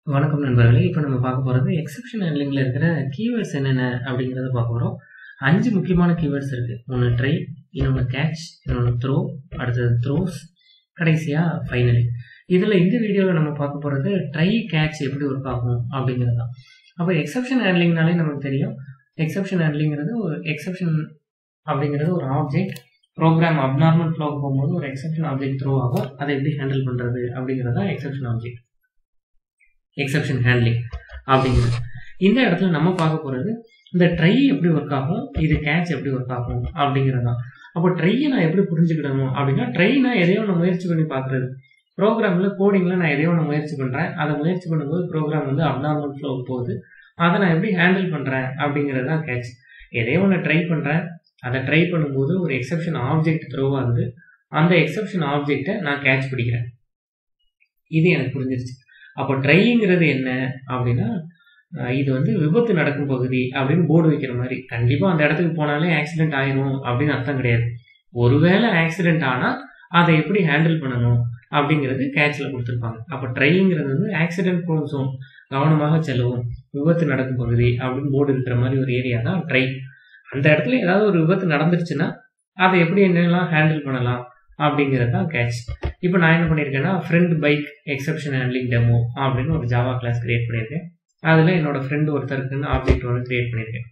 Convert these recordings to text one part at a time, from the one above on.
வணக்கம் நண்பர்களே இப்போ நம்ம பார்க்க போகிறது எக்ஸெப்ஷன் ஹேண்ட்லிங்கில் இருக்கிற கீவேர்ட்ஸ் என்னென்ன அப்படிங்கிறத பார்க்க போகிறோம் அஞ்சு முக்கியமான கீவேர்ட்ஸ் இருக்குது ஒன்று ட்ரை இன்னொன்று கேட்ச் இன்னொன்று த்ரோ அடுத்தது த்ரோஸ் கடைசியாக ஃபைனலி இதில் இந்த வீடியோவில் நம்ம பார்க்க போகிறது ட்ரை கேட்ச் எப்படி ஒர்க் ஆகும் அப்படிங்கிறது தான் அப்போ எக்ஸெப்ஷன் ஹேண்ட்லிங்னாலே நமக்கு தெரியும் எக்ஸெப்ஷன் ஹேண்ட்லிங்கிறது ஒரு எக்ஸெப்ஷன் அப்படிங்கிறது ஒரு ஆப்ஜெக்ட் ப்ரோக்ராம் அப்நார்மல் ஃப்ளோக்கு போகும்போது ஒரு எக்ஸெப்ஷன் ஆப்ஜெக்ட் த்ரோ ஆகும் அதை எப்படி ஹேண்டில் பண்ணுறது அப்படிங்கிறது தான் எக்ஸெப்ஷன் ஆப்ஜெக்ட் எக்ஸப்ஷன் ஹேண்ட்லிங் அப்படிங்கிறது இந்த இடத்துல நம்ம பார்க்க போகிறது இந்த ட்ரை எப்படி ஒர்க் ஆகும் இது கேட்ச் எப்படி ஒர்க் ஆகும் அப்படிங்கிறது தான் அப்போ ட்ரையை நான் எப்படி புரிஞ்சுக்கிடணும் அப்படின்னா ட்ரை நான் எதையோ ஒன்று முயற்சி பண்ணி பார்க்குறது ப்ரோக்ராமில் கோடிங்கில் நான் எதையோ ஒன்று முயற்சி பண்ணுறேன் அதை முயற்சி பண்ணும்போது ப்ரோக்ராம் வந்து அப்நார்மல் ஃப்ளோ போகுது அதை நான் எப்படி ஹேண்டில் பண்ணுறேன் அப்படிங்கிறது தான் கேட்ச் எதையோ ஒன்று ட்ரை பண்ணுறேன் அதை ட்ரை பண்ணும்போது ஒரு எக்ஸப்ஷன் ஆப்ஜெக்ட் த்ரோ ஆகுது அந்த எக்ஸப்ஷன் ஆப்ஜெக்டை நான் கேட்ச் பிடிக்கிறேன் இது எனக்கு புரிஞ்சிருச்சு அப்போ ட்ரைங்கிறது என்ன அப்படின்னா இது வந்து விபத்து நடக்கும் பகுதி அப்படின்னு போர்டு வைக்கிற மாதிரி கண்டிப்பாக அந்த இடத்துக்கு போனாலே ஆக்சிடென்ட் ஆயிரும் அப்படின்னு அர்த்தம் கிடையாது ஒருவேளை ஆக்சிடென்ட் ஆனால் அதை எப்படி ஹேண்டில் பண்ணணும் அப்படிங்கிறது கேட்சில் கொடுத்துருப்பாங்க அப்போ ட்ரைங்கிறது வந்து ஆக்சிடென்ட் ப்ரோன் ஜோன் கவனமாக செல்லவும் விபத்து நடக்கும் பகுதி அப்படின்னு போர்டு இருக்கிற மாதிரி ஒரு ஏரியா தான் ட்ரை அந்த இடத்துல ஏதாவது ஒரு விபத்து நடந்துருச்சுன்னா அதை எப்படி என்னெல்லாம் ஹேண்டில் பண்ணலாம் அப்படிங்கிறது தான் கேட்ச் இப்போ நான் என்ன பண்ணியிருக்கேன்னா friend bike exception handling demo அப்படின்னு ஒரு ஜாவா கிளாஸ் கிரியேட் பண்ணியிருக்கேன் அதில் என்னோட ஃப்ரெண்டு ஒருத்தருக்குன்னு ஆப்ஜெக்ட் ஒன்று கிரியேட் பண்ணியிருக்கேன்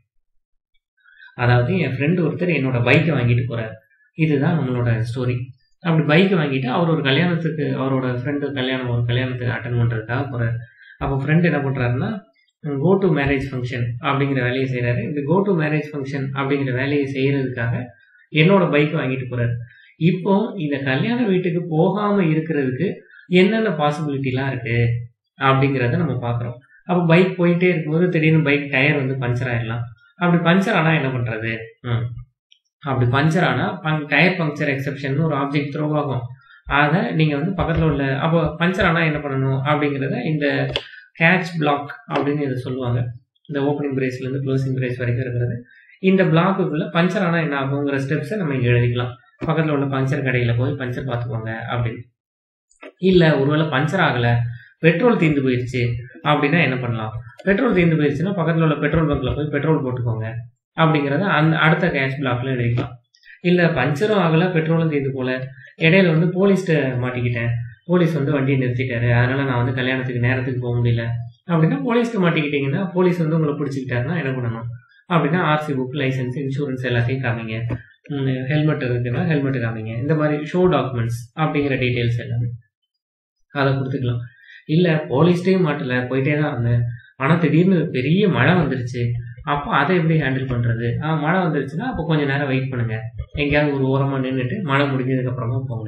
அதாவது என் ஃப்ரெண்டு ஒருத்தர் என்னோட பைக்கை வாங்கிட்டு போகிறார் இதுதான் நம்மளோட ஸ்டோரி அப்படி பைக்கை வாங்கிட்டு அவர் ஒரு கல்யாணத்துக்கு அவரோட ஃப்ரெண்டு கல்யாணம் ஒரு கல்யாணத்துக்கு அட்டன் பண்ணுறதுக்காக போகிறார் அப்போ ஃப்ரெண்டு என்ன பண்ணுறாருன்னா கோ டு மேரேஜ் ஃபங்க்ஷன் அப்படிங்கிற வேலையை செய்கிறாரு இந்த கோ டு மேரேஜ் ஃபங்க்ஷன் அப்படிங்கிற வேலையை செய்கிறதுக்காக என்னோட பைக்கை வாங்கிட்டு போகிறாரு இப்போ இந்த கல்யாண வீட்டுக்கு போகாம இருக்கிறதுக்கு என்னென்ன பாசிபிலிட்டிலாம் இருக்கு அப்படிங்கிறத நம்ம பார்க்குறோம் அப்போ பைக் போயிட்டே இருக்கும்போது திடீர்னு பைக் டயர் வந்து பஞ்சர் ஆயிடலாம் அப்படி பஞ்சர் ஆனால் என்ன பண்ணுறது ம் அப்படி பஞ்சர் ஆனால் பங் டயர் பங்க்சர் எக்ஸப்ஷன் ஒரு ஆப்ஜெக்ட் த்ரோ ஆகும் அதை நீங்கள் வந்து பக்கத்தில் உள்ள அப்போ பஞ்சர் ஆனால் என்ன பண்ணணும் அப்படிங்கிறத இந்த கேட்ச் பிளாக் அப்படின்னு இதை சொல்லுவாங்க இந்த ஓப்பனிங் பிரேஸ்லேருந்து க்ளோசிங் பிரேஸ் வரைக்கும் இருக்கிறது இந்த பிளாக்குக்குள்ளே பஞ்சர் ஆனால் என்ன ஆகுங்கிற ஸ்டெப்ஸை நம்ம இங்கே எழுதிக்கலாம் பக்கத்தில் உள்ள பஞ்சர் கடையில் போய் பஞ்சர் பார்த்துக்கோங்க அப்படின்னு இல்லை ஒருவேளை பஞ்சர் ஆகலை பெட்ரோல் தீர்ந்து போயிடுச்சு அப்படின்னா என்ன பண்ணலாம் பெட்ரோல் தீர்ந்து போயிடுச்சுன்னா பக்கத்தில் உள்ள பெட்ரோல் பங்க்கில் போய் பெட்ரோல் போட்டுக்கோங்க அப்படிங்கிறத அந்த அடுத்த கேஷ் பிளாக்ல எழுதிக்கலாம் இல்லை பஞ்சரும் ஆகலை பெட்ரோலும் தீர்ந்து போல இடையில வந்து போலீஸ்கிட்ட மாட்டிக்கிட்டேன் போலீஸ் வந்து வண்டியை நிறுத்திட்டாரு அதனால நான் வந்து கல்யாணத்துக்கு நேரத்துக்கு போக முடியல அப்படின்னா போலீஸ்க்கு மாட்டிக்கிட்டீங்கன்னா போலீஸ் வந்து உங்களை பிடிச்சிக்கிட்டாருன்னா என்ன பண்ணணும் அப்படின்னா ஆர்சி புக் லைசன்ஸ் இன்சூரன்ஸ் எல்லாத்தையும் காமிங்க ஹெல்மெட் இருக்குன்னா ஹெல்மெட் காமிங்க இந்த மாதிரி ஷோ டாக்குமெண்ட்ஸ் அப்படிங்கிற டீட்டெயில்ஸ் எல்லாமே அதை கொடுத்துக்கலாம் இல்லை போலீஸ்டையும் மாட்டல போயிட்டே தான் இருந்தேன் ஆனால் திடீர்னு பெரிய மழை வந்துருச்சு அப்போ அதை எப்படி ஹேண்டில் பண்ணுறது ஆ மழை வந்துருச்சுன்னா அப்போ கொஞ்சம் நேரம் வெயிட் பண்ணுங்க எங்கேயாவது ஒரு ஓரமாக நின்றுட்டு மழை முடிஞ்சதுக்கப்புறமா போங்க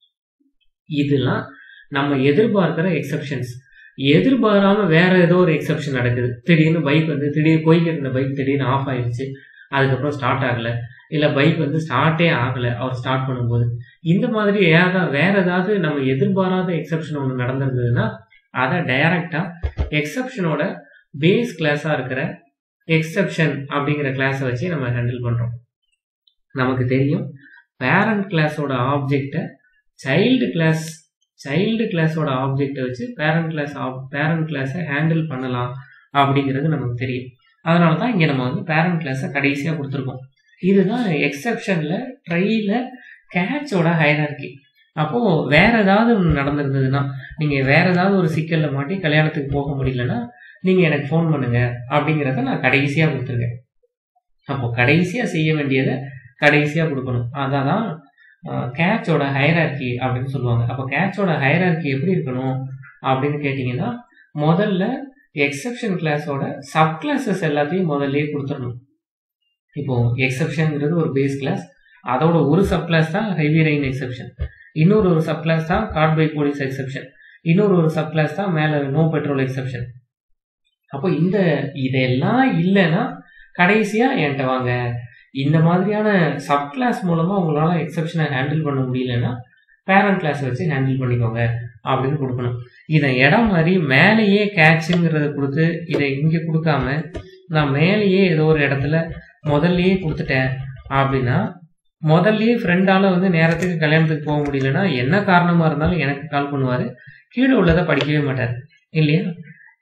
இதெல்லாம் நம்ம எதிர்பார்க்கிற எக்ஸப்ஷன்ஸ் எதிர்பாராம வேற ஏதோ ஒரு எக்ஸப்ஷன் நடக்குது திடீர்னு பைக் வந்து திடீர்னு போய்கிட்டு இருந்த பைக் திடீர்னு ஆஃப் ஆயிடுச்சு அதுக்கப்புறம் ஸ்டார்ட் ஆகலை இல்லை பைக் வந்து ஸ்டார்ட்டே ஆகலை அவர் ஸ்டார்ட் பண்ணும்போது இந்த மாதிரி ஏதாவது வேற ஏதாவது நம்ம எதிர்பாராத எக்ஸப்ஷன் ஒன்று நடந்திருந்ததுன்னா அதை டைரக்டாக எக்ஸப்ஷனோட பேஸ் கிளாஸாக இருக்கிற எக்ஸப்ஷன் அப்படிங்கிற கிளாஸை வச்சு நம்ம ஹேண்டில் பண்ணுறோம் நமக்கு தெரியும் பேரண்ட் கிளாஸோட ஆப்ஜெக்டை சைல்டு கிளாஸ் சைல்டு கிளாஸோட ஆப்ஜெக்டை வச்சு பேரண்ட் கிளாஸ் பேரண்ட் கிளாஸை ஹேண்டில் பண்ணலாம் அப்படிங்கிறது நமக்கு தெரியும் அதனால தான் இங்கே நம்ம வந்து பேரண்ட் கிளாஸை கடைசியாக கொடுத்துருக்கோம் இதுதான் எக்ஸப்ஷனில் ட்ரையில் கேட்சோட ஹைரார்கி அப்போது வேற ஏதாவது ஒன்று நடந்திருந்ததுன்னா நீங்கள் வேற ஏதாவது ஒரு சிக்கலில் மாட்டி கல்யாணத்துக்கு போக முடியலன்னா நீங்கள் எனக்கு ஃபோன் பண்ணுங்க அப்படிங்கிறத நான் கடைசியாக கொடுத்துருக்கேன் அப்போ கடைசியாக செய்ய வேண்டியதை கடைசியாக கொடுக்கணும் அதான் தான் கேட்சோட ஹைரார்கி அப்படின்னு சொல்லுவாங்க அப்போ கேட்சோட ஹைரார்கி எப்படி இருக்கணும் அப்படின்னு கேட்டிங்கன்னா முதல்ல எக்ஸப்ஷன் கிளாஸோட சப் கிளாஸஸ் எல்லாத்தையும் முதல்ல கொடுத்துடணும் இப்போ எக்ஸப்ஷன்ங்கிறது ஒரு பேஸ் கிளாஸ் அதோட ஒரு சப் கிளாஸ் தான் ஹெவி ரெயின் எக்ஸப்ஷன் இன்னொரு ஒரு சப் கிளாஸ் தான் கார்ட் பை போலீஸ் எக்ஸப்ஷன் இன்னொரு ஒரு சப் கிளாஸ் தான் மேலே நோ பெட்ரோல் எக்ஸப்ஷன் அப்போ இந்த இதெல்லாம் இல்லைன்னா கடைசியாக என்கிட்ட வாங்க இந்த மாதிரியான சப் கிளாஸ் மூலமாக உங்களால் எக்ஸப்ஷனை ஹேண்டில் பண்ண முடியலன்னா பேரண்ட் கிளாஸ் வச்சு ஹேண்டில் பண்ணிக்கோங்க அப்படின்னு கொடுக்கணும் இதை இடம் மாதிரி மேலேயே கேட்சுங்கிறத கொடுத்து இதை இங்கே கொடுக்காம நான் மேலேயே ஏதோ ஒரு இடத்துல முதல்லையே கொடுத்துட்டேன் அப்படின்னா முதல்லயே ஃப்ரெண்டால வந்து நேரத்துக்கு கல்யாணத்துக்கு போக முடியலன்னா என்ன காரணமா இருந்தாலும் எனக்கு கால் பண்ணுவாரு கீழே உள்ளதை படிக்கவே மாட்டார் இல்லையா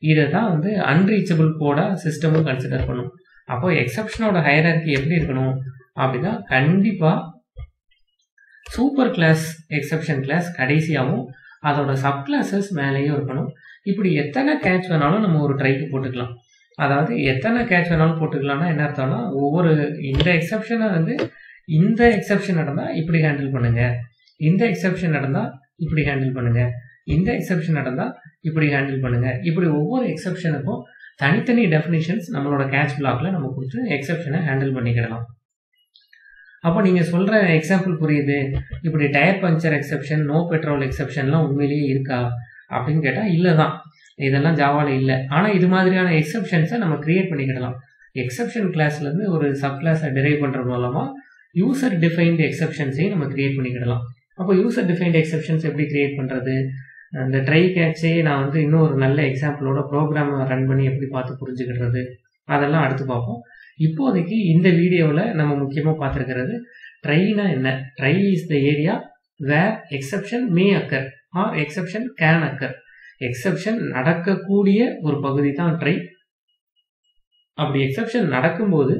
இதை தான் வந்து அன்ரீச்சபிள் கோடாக சிஸ்டமும் கன்சிடர் பண்ணும் அப்போ எக்ஸப்ஷனோட ஹையரார்கி எப்படி இருக்கணும் அப்படின்னா கண்டிப்பாக சூப்பர் கிளாஸ் எக்ஸப்ஷன் கிளாஸ் கடைசியாகவும் அதோட சப் கிளாஸஸ் மேலேயும் இருக்கணும் இப்படி எத்தனை கேட்ச் வேணாலும் நம்ம ஒரு ட்ரைக்கு போட்டுக்கலாம் அதாவது எத்தனை கேட்ச் வேணாலும் போட்டுக்கலாம்னா என்ன அர்த்தம்னா ஒவ்வொரு இந்த எக்ஸப்ஷனை வந்து இந்த எக்ஸப்ஷன் நடந்தால் இப்படி ஹேண்டில் பண்ணுங்க இந்த எக்ஸப்ஷன் நடந்தால் இப்படி ஹேண்டில் பண்ணுங்க இந்த எக்ஸப்ஷன் நடந்தால் இப்படி ஹேண்டில் பண்ணுங்க இப்படி ஒவ்வொரு எக்ஸப்ஷனுக்கும் தனித்தனி டெஃபினிஷன்ஸ் நம்மளோட கேட்ச் பிளாக்ல நம்ம கொடுத்து எக்ஸப்ஷனை ஹேண்டில் பண்ணிக்கிடலாம் அப்போ நீங்கள் சொல்கிற எக்ஸாம்பிள் புரியுது இப்படி tyre puncture exception no petrol எக்ஸப்ஷன்லாம் உண்மையிலேயே இருக்கா அப்படின்னு கேட்டால் இல்லை தான் இதெல்லாம் ஜாவாவில் இல்லை ஆனால் இது மாதிரியான எக்ஸப்ஷன்ஸை நம்ம கிரியேட் பண்ணிக்கிடலாம் எக்ஸப்ஷன் கிளாஸ்லேருந்து ஒரு சப் கிளாஸை டிரைவ் பண்ணுறது மூலமாக யூசர் டிஃபைன்டு எக்ஸப்ஷன்ஸையும் நம்ம கிரியேட் பண்ணிக்கிடலாம் அப்போ யூசர் டிஃபைன்டு எக்ஸப்ஷன்ஸ் எப்படி கிரியேட் பண்ணுறது இந்த ட்ரை கேட்சே நான் வந்து இன்னும் ஒரு நல்ல எக்ஸாம்பிளோட ப்ரோக்ராம் ரன் பண்ணி எப்படி பார்த்து புரிஞ்சுக்கிடுறது அதெல்லாம் அடுத்து பார்ப்போம் இப்போதைக்கு இந்த வீடியோவில் நம்ம முக்கியமாக பார்த்துருக்கிறது ட்ரைனா என்ன try is the area where exception may occur or exception can occur exception நடக்கக்கூடிய ஒரு பகுதி தான் ட்ரை அப்படி எக்ஸப்ஷன் நடக்கும்போது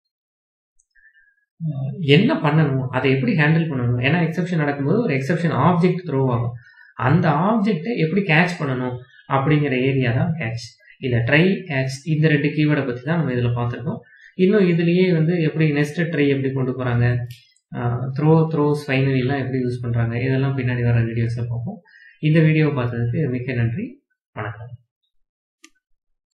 என்ன பண்ணணும் அதை எப்படி ஹேண்டில் பண்ணணும் ஏன்னா எக்ஸப்ஷன் நடக்கும்போது ஒரு எக்ஸப்ஷன் ஆப்ஜெக்ட் த்ரோ ஆகும் அந்த ஆப்ஜெக்டை எப்படி கேட்ச் பண்ணணும் அப்படிங்கிற ஏரியா தான் கேட்ச் இல்லை ட்ரை கேட்ச் இந்த ரெண்டு கீவேர்டை பற்றி தான் நம்ம இதில் பார்த்துருக்கோம் இன்னும் இதுலேயே வந்து எப்படி நெஸ்டட் ட்ரை எப்படி கொண்டு போகிறாங்க த்ரோ த்ரோஸ் ஃபைனலிலாம் எப்படி யூஸ் பண்ணுறாங்க இதெல்லாம் பின்னாடி வர வீடியோஸில் பார்ப்போம் இந்த வீடியோ பார்த்ததுக்கு மிக்க நன்றி வணக்கம்